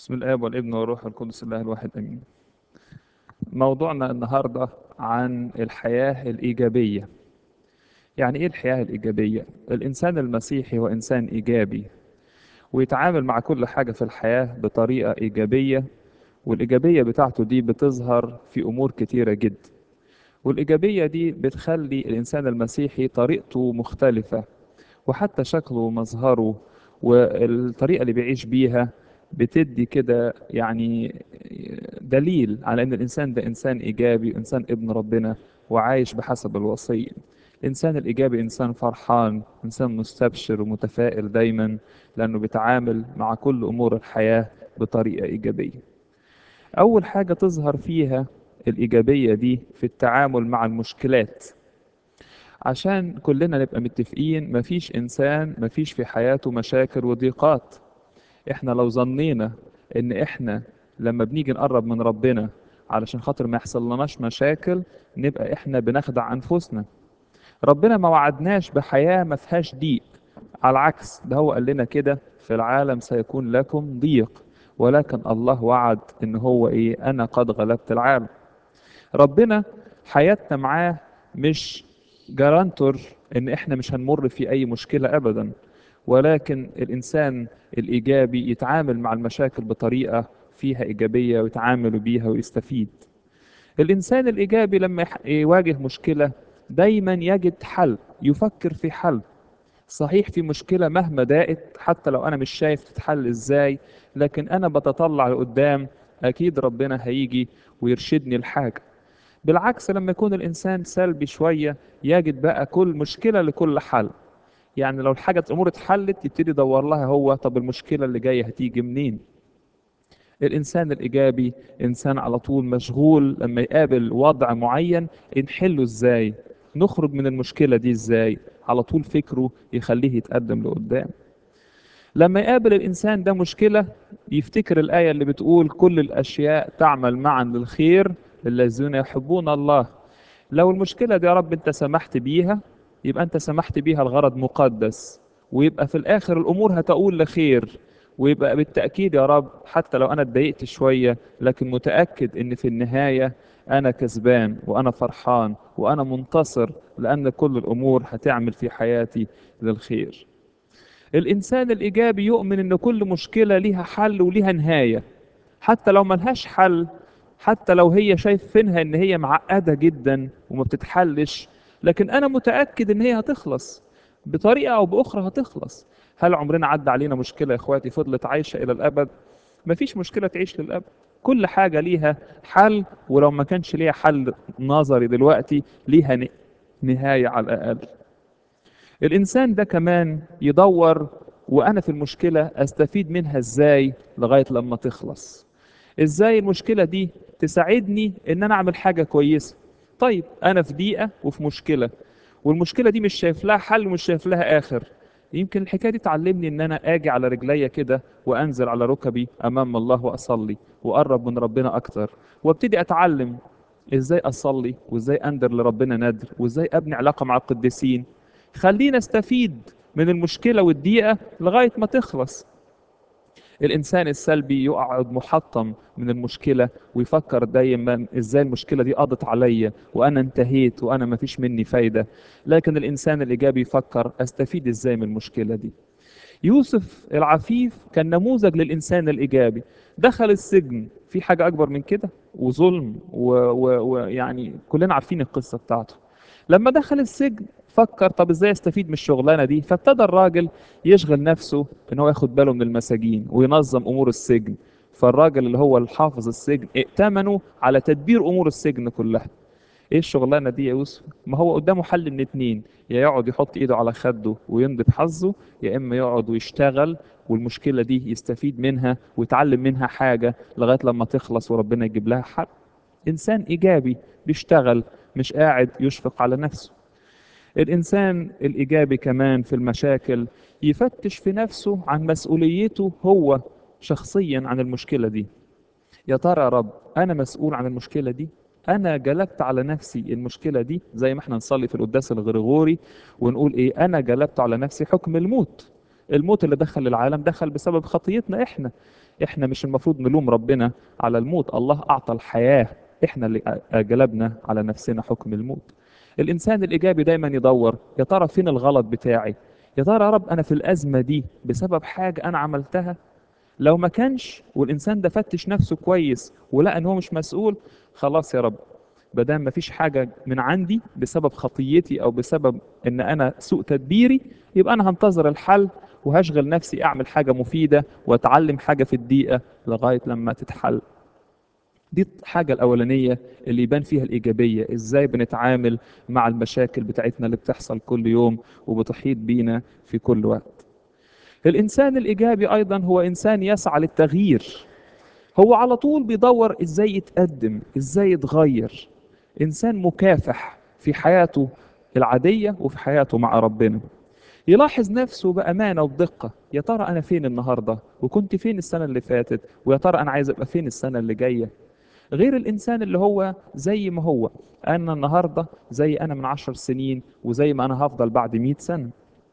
بسم الآب والابن والروح القدس الله الواحد آمين. موضوعنا النهاردة عن الحياة الإيجابية. يعني إيه الحياة الإيجابية؟ الإنسان المسيحي هو إنسان إيجابي ويتعامل مع كل حاجة في الحياة بطريقة إيجابية والإيجابية بتاعته دي بتظهر في أمور كتيرة جدا. والإيجابية دي بتخلي الإنسان المسيحي طريقته مختلفة وحتى شكله ومظهره والطريقة اللي بيعيش بيها بتدي كده يعني دليل على ان الانسان ده انسان ايجابي وانسان ابن ربنا وعايش بحسب الوصيه الانسان الايجابي انسان فرحان انسان مستبشر ومتفائل دايما لانه بيتعامل مع كل امور الحياه بطريقه ايجابيه اول حاجه تظهر فيها الايجابيه دي في التعامل مع المشكلات عشان كلنا نبقى متفقين مفيش انسان مفيش في حياته مشاكل وضيقات احنا لو ظنينا ان احنا لما بنيجي نقرب من ربنا علشان خاطر ما يحصل لناش مشاكل نبقى احنا بنخدع انفسنا ربنا ما وعدناش بحياة ما فيهاش ضيق على العكس ده هو قال لنا كده في العالم سيكون لكم ضيق ولكن الله وعد ان هو ايه انا قد غلبت العالم ربنا حياتنا معاه مش جارانتور ان احنا مش هنمر في اي مشكلة ابدا ولكن الإنسان الإيجابي يتعامل مع المشاكل بطريقة فيها إيجابية ويتعامل بيها ويستفيد الإنسان الإيجابي لما يواجه مشكلة دايما يجد حل يفكر في حل صحيح في مشكلة مهما ضاقت حتى لو أنا مش شايف تتحل إزاي لكن أنا بتطلع لقدام أكيد ربنا هيجي ويرشدني الحاجة بالعكس لما يكون الإنسان سلبي شوية يجد بقى كل مشكلة لكل حل يعني لو الحاجة الأمور اتحلت يبتدي يدور لها هو طب المشكلة اللي جاية هتيجي منين الإنسان الإيجابي إنسان على طول مشغول لما يقابل وضع معين نحله إزاي نخرج من المشكلة دي إزاي على طول فكره يخليه يتقدم لقدام لما يقابل الإنسان ده مشكلة يفتكر الآية اللي بتقول كل الأشياء تعمل معا للخير للذين يحبون الله لو المشكلة دي يا رب أنت سمحت بيها يبقى انت سمحت بيها الغرض مقدس ويبقى في الاخر الامور هتقول لخير ويبقى بالتاكيد يا رب حتى لو انا اتضايقت شويه لكن متاكد ان في النهايه انا كسبان وانا فرحان وانا منتصر لان كل الامور هتعمل في حياتي للخير الانسان الايجابي يؤمن ان كل مشكله ليها حل وليها نهايه حتى لو ملهاش حل حتى لو هي شايفينها ان هي معقده جدا وما بتتحلش لكن انا متاكد ان هي هتخلص بطريقه او باخرى هتخلص هل عمرنا عدى علينا مشكله يا اخواتي فضلت عايشه الى الابد مفيش مشكله تعيش للابد كل حاجه ليها حل ولو ما كانش ليها حل نظري دلوقتي ليها نهايه على الاقل الانسان ده كمان يدور وانا في المشكله استفيد منها ازاي لغايه لما تخلص ازاي المشكله دي تساعدني ان انا اعمل حاجه كويسه طيب انا في ضيقه وفي مشكله والمشكله دي مش شايف لها حل ومش شايف لها اخر يمكن الحكايه دي تعلمني ان انا اجي على رجليا كده وانزل على ركبي امام الله واصلي واقرب من ربنا اكتر وابتدي اتعلم ازاي اصلي وازاي اندر لربنا ندر وازاي ابني علاقه مع القديسين خلينا استفيد من المشكله والضيقه لغايه ما تخلص الانسان السلبي يقعد محطم من المشكله ويفكر دايما ازاي المشكله دي قضت عليا وانا انتهيت وانا ما فيش مني فايده لكن الانسان الايجابي يفكر استفيد ازاي من المشكله دي يوسف العفيف كان نموذج للانسان الايجابي دخل السجن في حاجه اكبر من كده وظلم ويعني و... و... كلنا عارفين القصه بتاعته لما دخل السجن فكر طب ازاي استفيد من الشغلانه دي فابتدى الراجل يشغل نفسه ان هو ياخد باله من المساجين وينظم امور السجن فالراجل اللي هو الحافظ السجن ائتمنه على تدبير امور السجن كلها ايه الشغلانه دي يا يوسف ما هو قدامه حل من اتنين يا يقعد يحط ايده على خده ويمضي بحظه يا اما يقعد ويشتغل والمشكله دي يستفيد منها ويتعلم منها حاجه لغايه لما تخلص وربنا يجيب لها حل انسان ايجابي بيشتغل مش قاعد يشفق على نفسه الإنسان الإيجابي كمان في المشاكل يفتش في نفسه عن مسؤوليته هو شخصيا عن المشكلة دي يا ترى يا رب أنا مسؤول عن المشكلة دي أنا جلبت على نفسي المشكلة دي زي ما احنا نصلي في القداس الغريغوري ونقول إيه أنا جلبت على نفسي حكم الموت الموت اللي دخل العالم دخل بسبب خطيتنا احنا احنا مش المفروض نلوم ربنا على الموت الله اعطى الحياة احنا اللي جلبنا على نفسنا حكم الموت الانسان الايجابي دايما يدور يا ترى فين الغلط بتاعي يا ترى يا رب انا في الازمة دي بسبب حاجة انا عملتها لو ما كانش والانسان ده فتش نفسه كويس ولقى ان هو مش مسؤول خلاص يا رب بدل ما فيش حاجة من عندي بسبب خطيتي او بسبب ان انا سوء تدبيري يبقى انا هنتظر الحل وهشغل نفسي اعمل حاجة مفيدة واتعلم حاجة في الدقيقة لغاية لما تتحل دي الحاجة الأولانية اللي يبان فيها الإيجابية إزاي بنتعامل مع المشاكل بتاعتنا اللي بتحصل كل يوم وبتحيط بينا في كل وقت الإنسان الإيجابي أيضا هو إنسان يسعى للتغيير هو على طول بيدور إزاي يتقدم إزاي يتغير إنسان مكافح في حياته العادية وفي حياته مع ربنا يلاحظ نفسه بأمانة وبدقة يا ترى أنا فين النهاردة وكنت فين السنة اللي فاتت ويا ترى أنا عايز أبقى فين السنة اللي جاية غير الإنسان اللي هو زي ما هو أنا النهاردة زي أنا من عشر سنين وزي ما أنا هفضل بعد مئة سنة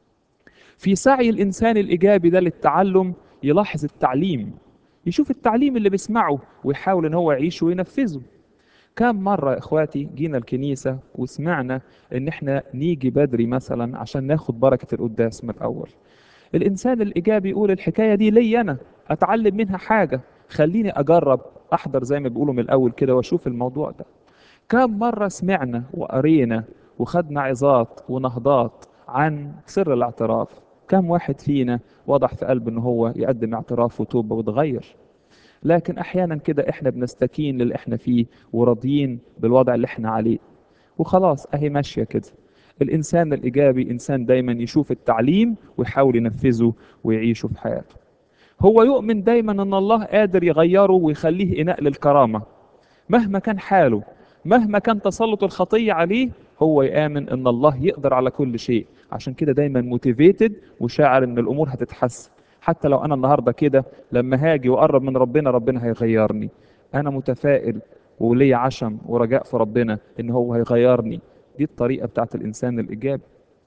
في سعي الإنسان الإيجابي ده للتعلم يلاحظ التعليم يشوف التعليم اللي بيسمعه ويحاول ان هو يعيشه وينفذه كم مرة يا اخواتي جينا الكنيسة وسمعنا ان احنا نيجي بدري مثلا عشان ناخد بركة القداس من الاول الانسان الايجابي يقول الحكاية دي لي انا اتعلم منها حاجة خليني اجرب احضر زي ما بيقولوا من الاول كده واشوف الموضوع ده كم مرة سمعنا وقرينا وخدنا عظات ونهضات عن سر الاعتراف كم واحد فينا وضع في قلبه ان هو يقدم اعتراف وتوبة وتغير لكن احيانا كده احنا بنستكين للي احنا فيه وراضيين بالوضع اللي احنا عليه وخلاص اهي ماشية كده الانسان الايجابي انسان دايما يشوف التعليم ويحاول ينفذه ويعيشه في حياته هو يؤمن دايما ان الله قادر يغيره ويخليه اناء للكرامة مهما كان حاله مهما كان تسلط الخطية عليه هو يآمن ان الله يقدر على كل شيء عشان كده دايما موتيفيتد وشاعر ان الامور هتتحسن حتى لو انا النهارده كده لما هاجي واقرب من ربنا ربنا هيغيرني انا متفائل ولي عشم ورجاء في ربنا ان هو هيغيرني دي الطريقه بتاعت الانسان الايجابي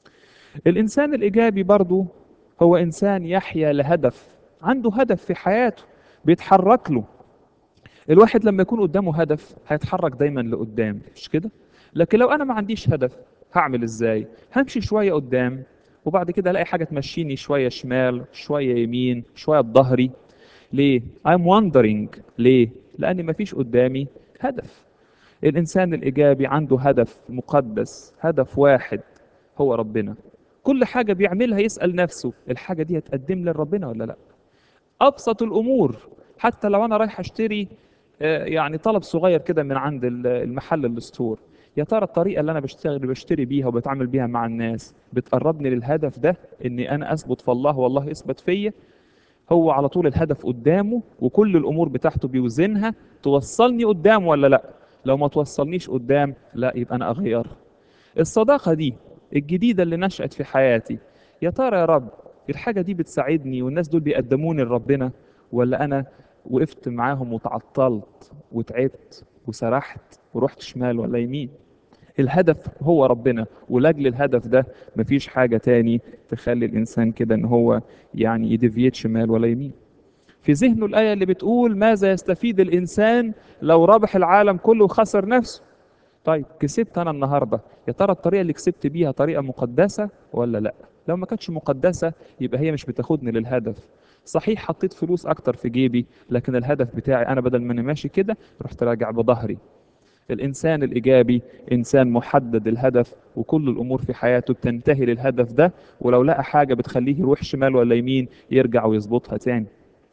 الانسان الايجابي برضو هو انسان يحيا لهدف عنده هدف في حياته بيتحرك له الواحد لما يكون قدامه هدف هيتحرك دايما لقدام مش كده لكن لو انا ما عنديش هدف هعمل ازاي همشي شويه قدام وبعد كده الاقي حاجه تمشيني شويه شمال شويه يمين شويه بظهري ليه I'm wondering ليه لان مفيش قدامي هدف الانسان الايجابي عنده هدف مقدس هدف واحد هو ربنا كل حاجه بيعملها يسال نفسه الحاجه دي هتقدم لربنا ولا لا ابسط الامور حتى لو انا رايح اشتري آه، يعني طلب صغير كده من عند ال- المحل الستور يا ترى الطريقه اللي انا بشتغل بشتري بيها وبتعامل بيها مع الناس بتقربني للهدف ده اني انا اثبت في الله والله يثبت فيا هو على طول الهدف قدامه وكل الامور بتاعته بيوزنها توصلني قدام ولا لا لو ما توصلنيش قدام لا يبقى انا اغيرها الصداقه دي الجديده اللي نشأت في حياتي يا ترى يا رب الحاجه دي بتساعدني والناس دول بيقدموني لربنا ولا انا وقفت معاهم وتعطلت وتعبت وسرحت ورحت شمال ولا يمين الهدف هو ربنا ولاجل الهدف ده مفيش حاجة تاني تخلي الإنسان كده إن هو يعني يديفيت شمال ولا يمين في ذهنه الآية اللي بتقول ماذا يستفيد الإنسان لو ربح العالم كله وخسر نفسه طيب كسبت أنا النهاردة يا ترى الطريقة اللي كسبت بيها طريقة مقدسة ولا لأ لو ما كانتش مقدسة يبقى هي مش بتاخدني للهدف صحيح حطيت فلوس أكتر في جيبي لكن الهدف بتاعي أنا بدل ما أنا ماشي كده رحت راجع بظهري الإنسان الإيجابي إنسان محدد الهدف وكل الأمور في حياته بتنتهي للهدف ده ولو لقى حاجة بتخليه يروح شمال ولا يمين يرجع ويظبطها تاني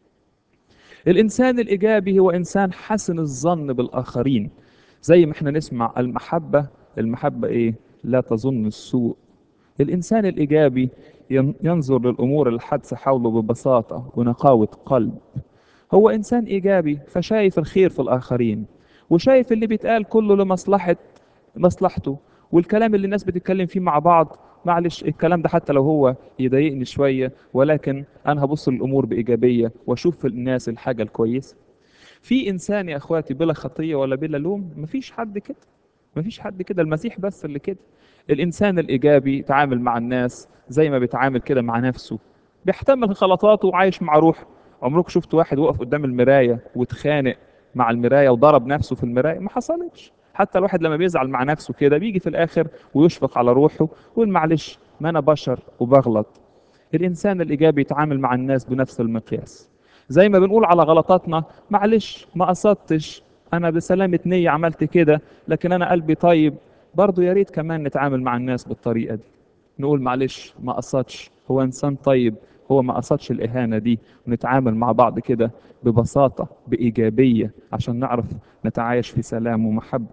الإنسان الإيجابي هو إنسان حسن الظن بالآخرين زي ما احنا نسمع المحبة المحبة إيه لا تظن السوء الإنسان الإيجابي ين- ينظر للأمور الحادثة حوله ببساطة ونقاوة قلب هو إنسان إيجابي فشايف الخير في الآخرين وشايف اللي بيتقال كله لمصلحة مصلحته والكلام اللي الناس بتتكلم فيه مع بعض معلش الكلام ده حتى لو هو يضايقني شوية ولكن أنا هبص للأمور بإيجابية وأشوف في الناس الحاجة الكويسة في إنسان يا أخواتي بلا خطية ولا بلا لوم مفيش حد كده مفيش حد كده المسيح بس اللي كده الإنسان الإيجابي يتعامل مع الناس زي ما بيتعامل كده مع نفسه بيحتمل غلطاته وعايش مع روحه عمركم شفتوا واحد وقف قدام المرايه واتخانق مع المرايه وضرب نفسه في المرايه ما حصلتش حتى الواحد لما بيزعل مع نفسه كده بيجي في الاخر ويشفق على روحه ويقول معلش ما انا بشر وبغلط الانسان الايجابي يتعامل مع الناس بنفس المقياس زي ما بنقول على غلطاتنا معلش ما قصدتش انا بسلامة نية عملت كده لكن انا قلبي طيب برضه يا ريت كمان نتعامل مع الناس بالطريقة دي نقول معلش ما قصدش هو انسان طيب هو ما قصدش الاهانة دي ونتعامل مع بعض كده ببساطة بايجابية عشان نعرف نتعايش في سلام ومحبة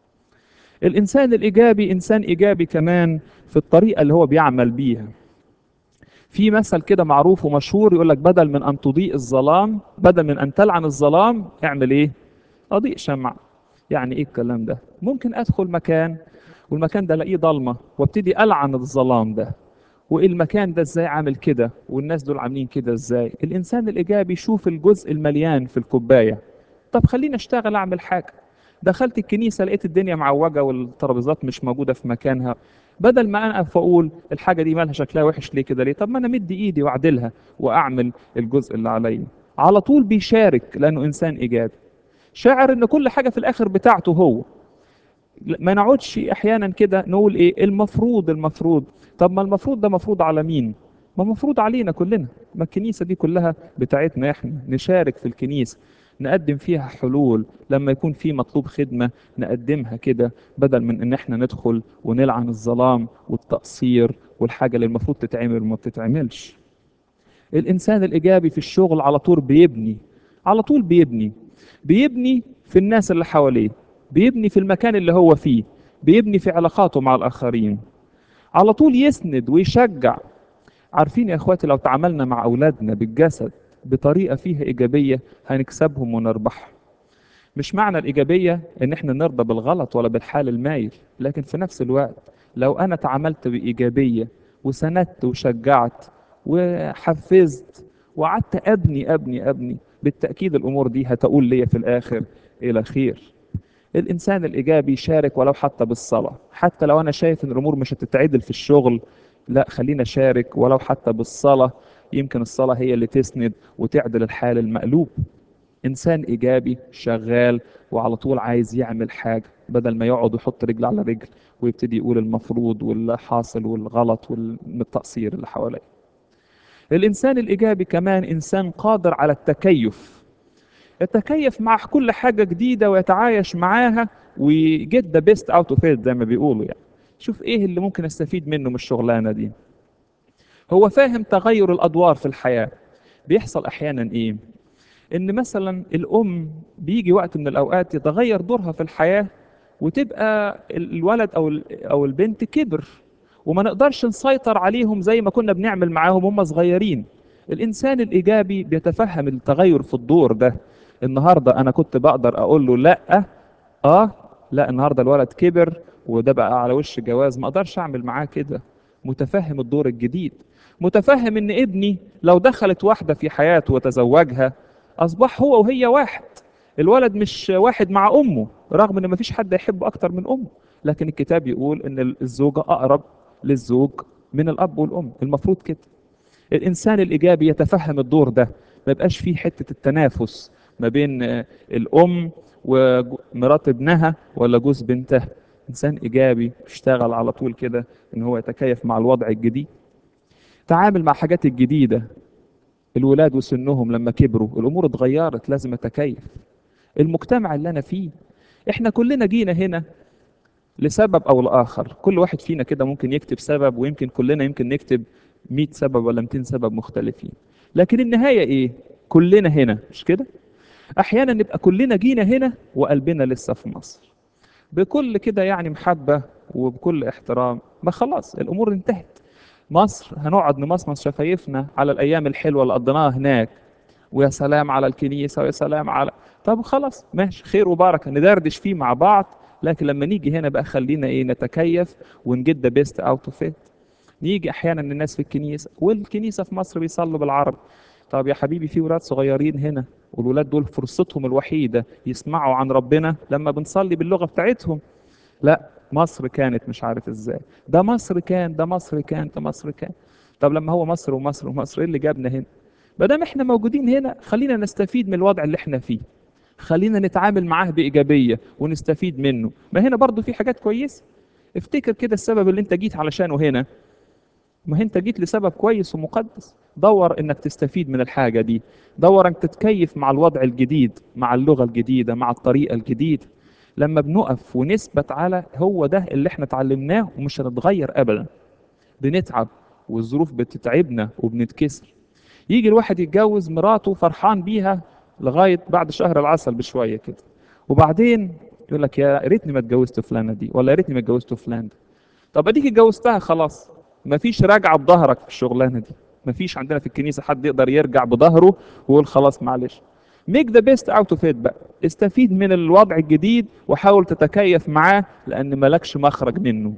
الانسان الايجابي انسان ايجابي كمان في الطريقة اللي هو بيعمل بيها في مثل كده معروف ومشهور يقول لك بدل من ان تضيء الظلام بدل من ان تلعن الظلام اعمل ايه اضيء شمع يعني ايه الكلام ده ممكن ادخل مكان والمكان ده الاقيه ضلمه وابتدي العن الظلام ده وايه المكان ده ازاي عامل كده والناس دول عاملين كده ازاي الانسان الايجابي يشوف الجزء المليان في الكوبايه طب خليني اشتغل اعمل حاجه دخلت الكنيسه لقيت الدنيا معوجه والترابيزات مش موجوده في مكانها بدل ما انا اقف اقول الحاجه دي مالها شكلها وحش ليه كده ليه طب ما انا مدي ايدي واعدلها واعمل الجزء اللي عليا على طول بيشارك لانه انسان ايجابي شاعر ان كل حاجه في الاخر بتاعته هو ما نقعدش احيانا كده نقول ايه المفروض المفروض طب ما المفروض ده مفروض على مين ما مفروض علينا كلنا ما الكنيسه دي كلها بتاعتنا احنا نشارك في الكنيسه نقدم فيها حلول لما يكون في مطلوب خدمة نقدمها كده بدل من ان احنا ندخل ونلعن الظلام والتقصير والحاجة اللي المفروض تتعمل وما بتتعملش الانسان الايجابي في الشغل على طول بيبني على طول بيبني بيبني في الناس اللي حواليه بيبني في المكان اللي هو فيه بيبني في علاقاته مع الاخرين على طول يسند ويشجع عارفين يا اخواتي لو تعاملنا مع اولادنا بالجسد بطريقة فيها إيجابية هنكسبهم ونربحهم مش معنى الإيجابية إن إحنا نرضى بالغلط ولا بالحال المايل لكن في نفس الوقت لو أنا تعاملت بإيجابية وسندت وشجعت وحفزت وقعدت أبني أبني أبني بالتأكيد الأمور دي هتقول لي في الآخر إلى خير الإنسان الإيجابي يشارك ولو حتى بالصلاة حتى لو أنا شايف إن الأمور مش هتتعدل في الشغل لا خلينا أشارك ولو حتى بالصلاة يمكن الصلاة هي اللي تسند وتعدل الحال المقلوب إنسان إيجابي شغال وعلى طول عايز يعمل حاجة بدل ما يقعد ويحط رجل على رجل ويبتدي يقول المفروض والحاصل والغلط والتقصير اللي حواليه الإنسان الإيجابي كمان إنسان قادر على التكيف يتكيف مع كل حاجة جديدة ويتعايش معاها ويجد ذا بيست اوت اوف زي ما بيقولوا يعني شوف ايه اللي ممكن استفيد منه من الشغلانة دي هو فاهم تغير الادوار في الحياه بيحصل احيانا ايه ان مثلا الام بيجي وقت من الاوقات يتغير دورها في الحياه وتبقى الولد او او البنت كبر وما نقدرش نسيطر عليهم زي ما كنا بنعمل معاهم هم صغيرين الانسان الايجابي بيتفهم التغير في الدور ده النهارده انا كنت بقدر اقول له لا اه لا النهارده الولد كبر وده بقى على وش جواز ما اقدرش اعمل معاه كده متفهم الدور الجديد متفهم ان ابني لو دخلت واحدة في حياته وتزوجها اصبح هو وهي واحد الولد مش واحد مع امه رغم ان مفيش حد يحبه اكتر من امه لكن الكتاب يقول ان الزوجة اقرب للزوج من الاب والام المفروض كده الانسان الايجابي يتفهم الدور ده ما يبقاش فيه حتة التنافس ما بين الام ومرات ابنها ولا جوز بنتها انسان ايجابي اشتغل على طول كده ان هو يتكيف مع الوضع الجديد تعامل مع حاجات الجديدة الولاد وسنهم لما كبروا الأمور اتغيرت لازم أتكيف المجتمع اللي أنا فيه إحنا كلنا جينا هنا لسبب أو لآخر كل واحد فينا كده ممكن يكتب سبب ويمكن كلنا يمكن نكتب 100 سبب ولا 200 سبب مختلفين لكن النهاية إيه كلنا هنا مش كده أحيانا نبقى كلنا جينا هنا وقلبنا لسه في مصر بكل كده يعني محبة وبكل احترام ما خلاص الأمور انتهت مصر هنقعد نمصمص شفايفنا على الايام الحلوه اللي قضيناها هناك ويا سلام على الكنيسه ويا سلام على طب خلاص ماشي خير وبركه ندردش فيه مع بعض لكن لما نيجي هنا بقى خلينا ايه نتكيف ونجد ذا بيست اوت اوف ات نيجي احيانا الناس في الكنيسه والكنيسه في مصر بيصلوا بالعربي طب يا حبيبي في ولاد صغيرين هنا والولاد دول فرصتهم الوحيده يسمعوا عن ربنا لما بنصلي باللغه بتاعتهم لا مصر كانت مش عارف ازاي ده مصر كان ده مصر كان ده مصر كان طب لما هو مصر ومصر ومصر ايه اللي جابنا هنا ما دام احنا موجودين هنا خلينا نستفيد من الوضع اللي احنا فيه خلينا نتعامل معاه بإيجابية ونستفيد منه ما هنا برضو في حاجات كويسة افتكر كده السبب اللي انت جيت علشانه هنا ما انت جيت لسبب كويس ومقدس دور انك تستفيد من الحاجة دي دور انك تتكيف مع الوضع الجديد مع اللغة الجديدة مع الطريقة الجديدة لما بنقف ونثبت على هو ده اللي احنا اتعلمناه ومش هنتغير ابدا بنتعب والظروف بتتعبنا وبنتكسر يجي الواحد يتجوز مراته فرحان بيها لغايه بعد شهر العسل بشويه كده وبعدين يقول لك يا ريتني ما اتجوزت فلانه دي ولا يا ريتني ما اتجوزت فلان ده طب اديك اتجوزتها خلاص مفيش راجعه بظهرك في الشغلانه دي مفيش عندنا في الكنيسه حد يقدر يرجع بظهره ويقول خلاص معلش ميك ذا بيست اوت اوف ات بقى استفيد من الوضع الجديد وحاول تتكيف معاه لان مالكش مخرج منه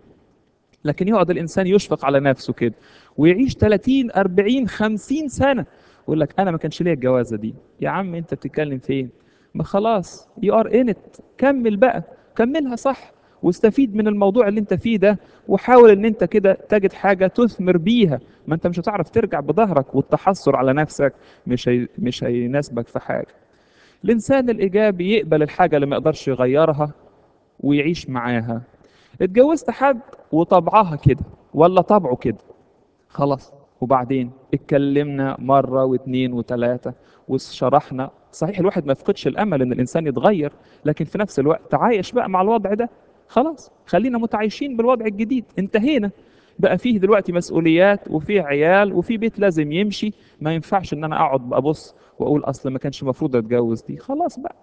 لكن يقعد الانسان يشفق على نفسه كده ويعيش 30 40 50 سنه ويقول لك انا ما كانش ليا الجوازه دي يا عم انت بتتكلم فين ما خلاص يو ار ان ات كمل بقى كملها صح واستفيد من الموضوع اللي انت فيه ده وحاول ان انت كده تجد حاجه تثمر بيها ما انت مش هتعرف ترجع بظهرك والتحسر على نفسك مش هي... مش هيناسبك في حاجه الانسان الايجابي يقبل الحاجه اللي ما يقدرش يغيرها ويعيش معاها اتجوزت حد وطبعها كده ولا طبعه كده خلاص وبعدين اتكلمنا مرة واثنين وثلاثة وشرحنا صحيح الواحد ما يفقدش الأمل إن الإنسان يتغير لكن في نفس الوقت تعايش بقى مع الوضع ده خلاص خلينا متعايشين بالوضع الجديد انتهينا بقى فيه دلوقتي مسؤوليات وفيه عيال وفيه بيت لازم يمشي ما ينفعش ان انا اقعد ابص واقول اصل ما كانش المفروض اتجوز دي خلاص بقى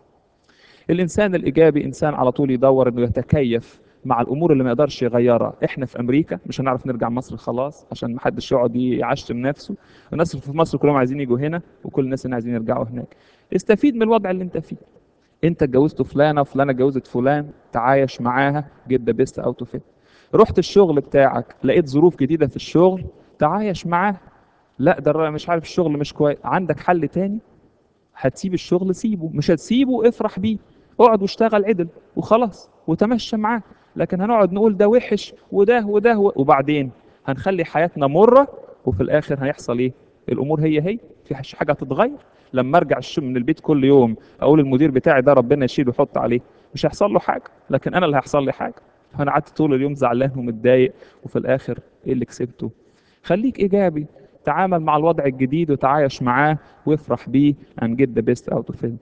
الانسان الايجابي انسان على طول يدور انه يتكيف مع الامور اللي ما يقدرش يغيرها احنا في امريكا مش هنعرف نرجع مصر خلاص عشان ما حدش يقعد يعشم نفسه الناس اللي في مصر كلهم عايزين يجوا هنا وكل الناس هنا عايزين يرجعوا هناك استفيد من الوضع اللي انت فيه انت اتجوزت فلانه وفلانه اتجوزت فلان تعايش معاها جيت ذا بيست اوت اوف رحت الشغل بتاعك لقيت ظروف جديده في الشغل تعايش معاها لا ده مش عارف الشغل مش كويس عندك حل تاني هتسيب الشغل سيبه مش هتسيبه افرح بيه اقعد واشتغل عدل وخلاص وتمشى معاه لكن هنقعد نقول ده وحش وده وده وبعدين هنخلي حياتنا مرة وفي الآخر هيحصل إيه؟ الأمور هي هي في حاجة هتتغير لما أرجع من البيت كل يوم أقول المدير بتاعي ده ربنا يشيله ويحط عليه مش هيحصل له حاجة لكن أنا اللي هيحصل لي حاجة أنا قعدت طول اليوم زعلان ومتضايق وفي الآخر إيه اللي كسبته؟ خليك إيجابي تعامل مع الوضع الجديد وتعايش معاه وافرح بيه and get the best out of it.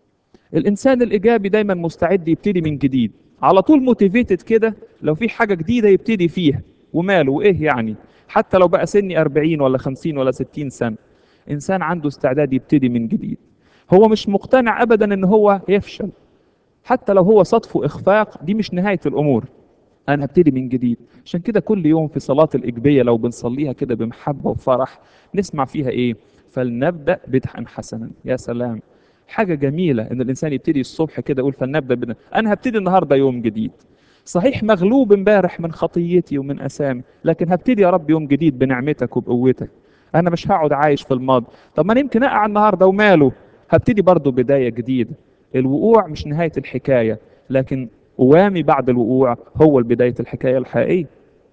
الإنسان الإيجابي دايما مستعد يبتدي من جديد على طول موتيفيتد كده لو في حاجة جديدة يبتدي فيها وماله وإيه يعني حتى لو بقى سني 40 ولا 50 ولا 60 سنة إنسان عنده استعداد يبتدي من جديد هو مش مقتنع أبدا إن هو يفشل حتى لو هو صدفه إخفاق دي مش نهاية الأمور أنا هبتدي من جديد عشان كده كل يوم في صلاة الإجبية لو بنصليها كده بمحبة وفرح نسمع فيها إيه فلنبدأ بدءا حسنا يا سلام حاجة جميلة إن الإنسان يبتدي الصبح كده يقول فلنبدأ بدءا أنا هبتدي النهاردة يوم جديد صحيح مغلوب امبارح من خطيتي ومن أسامي لكن هبتدي يا رب يوم جديد بنعمتك وبقوتك أنا مش هقعد عايش في الماضي طب ما أنا يمكن أقع النهاردة وماله هبتدي برضه بداية جديدة الوقوع مش نهاية الحكاية لكن قوامي بعد الوقوع هو بداية الحكاية الحقيقية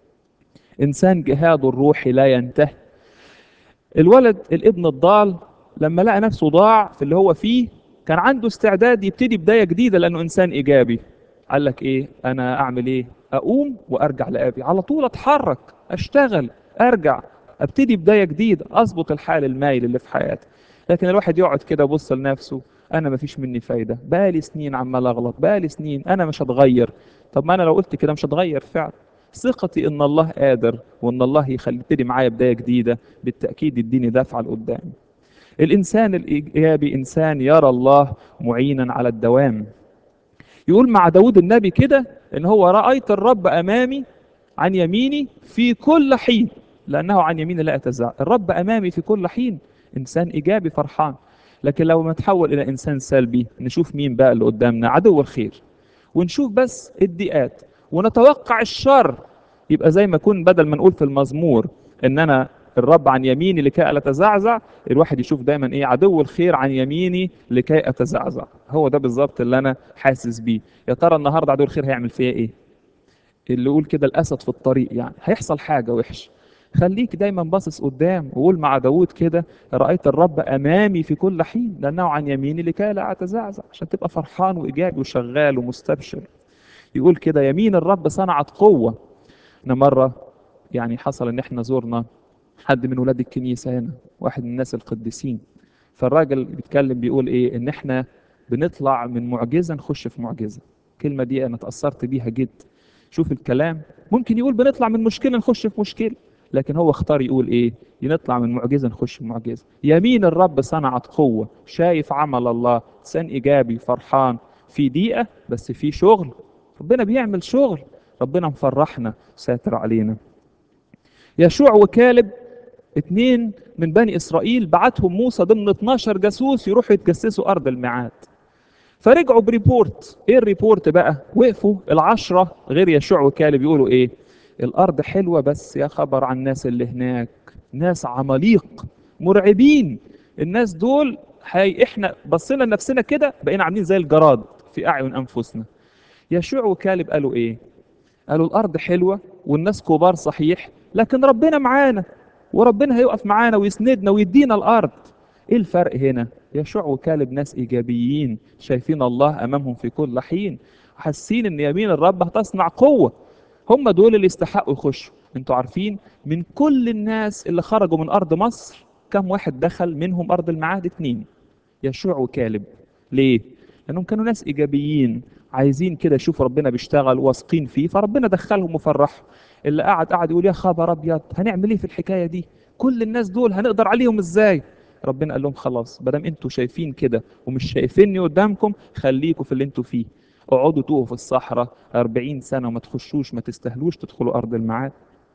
إنسان جهاده الروحي لا ينتهي الولد الابن الضال لما لقى نفسه ضاع في اللي هو فيه كان عنده استعداد يبتدي بداية جديدة لأنه إنسان إيجابي قال لك إيه أنا أعمل إيه أقوم وأرجع لأبي على طول أتحرك أشتغل أرجع أبتدي بداية جديدة أظبط الحال المايل اللي في حياتي لكن الواحد يقعد كده يبص لنفسه انا مفيش مني فايده بقالي سنين عمال اغلط بقالي سنين انا مش هتغير طب ما انا لو قلت كده مش هتغير فعلا ثقتي ان الله قادر وان الله يخلي يبتدي معايا بدايه جديده بالتاكيد يديني دفعه لقدام الانسان الايجابي انسان يرى الله معينا على الدوام يقول مع داود النبي كده ان هو رايت الرب امامي عن يميني في كل حين لانه عن يميني لا اتزع الرب امامي في كل حين انسان ايجابي فرحان لكن لو ما تحول الى انسان سلبي نشوف مين بقى اللي قدامنا عدو الخير ونشوف بس الضيقات ونتوقع الشر يبقى زي ما يكون بدل ما نقول في المزمور ان انا الرب عن يميني لكي لا اتزعزع الواحد يشوف دايما ايه عدو الخير عن يميني لكي اتزعزع هو ده بالظبط اللي انا حاسس بيه يا ترى النهارده عدو الخير هيعمل فيا ايه اللي يقول كده الاسد في الطريق يعني هيحصل حاجه وحشه خليك دايما باصص قدام وقول مع داود كده رأيت الرب أمامي في كل حين لأنه عن يميني لكي لا أتزعزع عشان تبقى فرحان وإيجابي وشغال ومستبشر يقول كده يمين الرب صنعت قوة احنا مرة يعني حصل ان احنا زورنا حد من ولاد الكنيسة هنا واحد من الناس القديسين فالراجل بيتكلم بيقول ايه ان احنا بنطلع من معجزة نخش في معجزة الكلمة دي انا اتأثرت بيها جدا شوف الكلام ممكن يقول بنطلع من مشكلة نخش في مشكلة لكن هو اختار يقول ايه نطلع من معجزة نخش في معجزة يمين الرب صنعت قوة شايف عمل الله انسان ايجابي فرحان في دقيقة بس في شغل ربنا بيعمل شغل ربنا مفرحنا ساتر علينا يشوع وكالب اتنين من بني اسرائيل بعتهم موسى ضمن 12 جاسوس يروحوا يتجسسوا ارض الميعاد فرجعوا بريبورت ايه الريبورت بقى وقفوا العشرة غير يشوع وكالب يقولوا ايه الارض حلوة بس يا خبر عن الناس اللي هناك ناس عماليق مرعبين الناس دول هي احنا بصينا لنفسنا كده بقينا عاملين زي الجراد في اعين انفسنا يشوع وكالب قالوا ايه قالوا الارض حلوه والناس كبار صحيح لكن ربنا معانا وربنا هيقف معانا ويسندنا ويدينا الارض ايه الفرق هنا يشوع وكالب ناس ايجابيين شايفين الله امامهم في كل حين حاسين ان يمين الرب هتصنع قوه هم دول اللي يستحقوا يخشوا انتوا عارفين من كل الناس اللي خرجوا من ارض مصر كم واحد دخل منهم ارض الميعاد اتنين يشوع وكالب ليه لانهم كانوا ناس ايجابيين عايزين كده يشوفوا ربنا بيشتغل واثقين فيه فربنا دخلهم وفرحهم اللي قعد قعد يقول يا خبر ابيض هنعمل ايه في الحكايه دي كل الناس دول هنقدر عليهم ازاي ربنا قال لهم خلاص ما دام انتوا شايفين كده ومش شايفيني قدامكم خليكم في اللي انتوا فيه اقعدوا توقفوا في الصحراء 40 سنه وما تخشوش ما تستاهلوش تدخلوا ارض الميعاد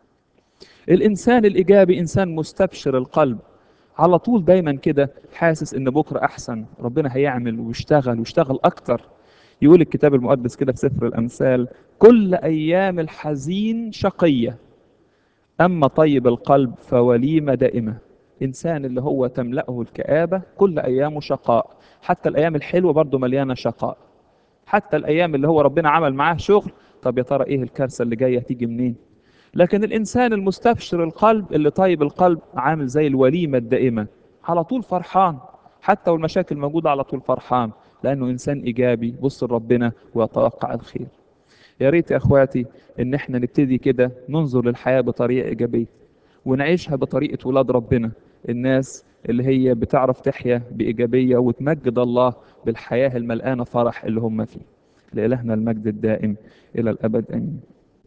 الانسان الايجابي انسان مستبشر القلب على طول دايما كده حاسس ان بكره احسن ربنا هيعمل ويشتغل ويشتغل اكتر يقول الكتاب المقدس كده في سفر الامثال كل ايام الحزين شقيه اما طيب القلب فوليمه دائمه انسان اللي هو تملأه الكآبة كل ايامه شقاء حتى الايام الحلوه برضه مليانه شقاء حتى الايام اللي هو ربنا عمل معاه شغل طب يا ترى ايه الكارثه اللي جايه هتيجي منين لكن الانسان المستبشر القلب اللي طيب القلب عامل زي الوليمه الدائمه على طول فرحان حتى والمشاكل موجوده على طول فرحان لانه انسان ايجابي بص لربنا ويتوقع الخير يا ريت يا اخواتي ان احنا نبتدي كده ننظر للحياه بطريقه ايجابيه ونعيشها بطريقه ولاد ربنا الناس اللي هي بتعرف تحيا بايجابيه وتمجد الله بالحياه الملقانه فرح اللي هم فيه لالهنا المجد الدائم الى الابد امين